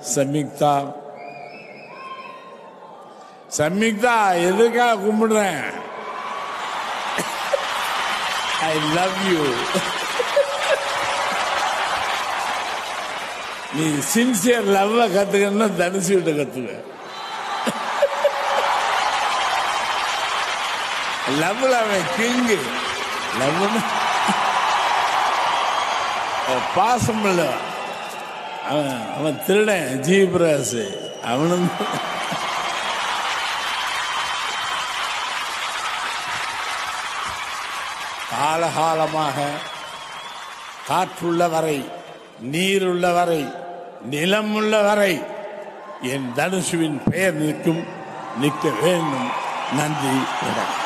சம்யுக்தா சம்யுக்தா எதுக்காக கும்பிடுறேன் I love you நீ சின்சியர் லவ்வ கத்துக்கணும்னா தனுசு விட்டு கத்துக்க லவ்ல அவன் கிங்கு லவ்னு பாசம் இல்ல அவன் அவன் திருடன் ஜீப்ராஸ் அவனும் காலகாலமாக காற்றுள்ள வரை நீருள்ள வரை நிலம் உள்ள வரை என் தனுஷுவின் பெயர் நிற்கும் நிற்க வேண்டும் நன்றி வணக்கம்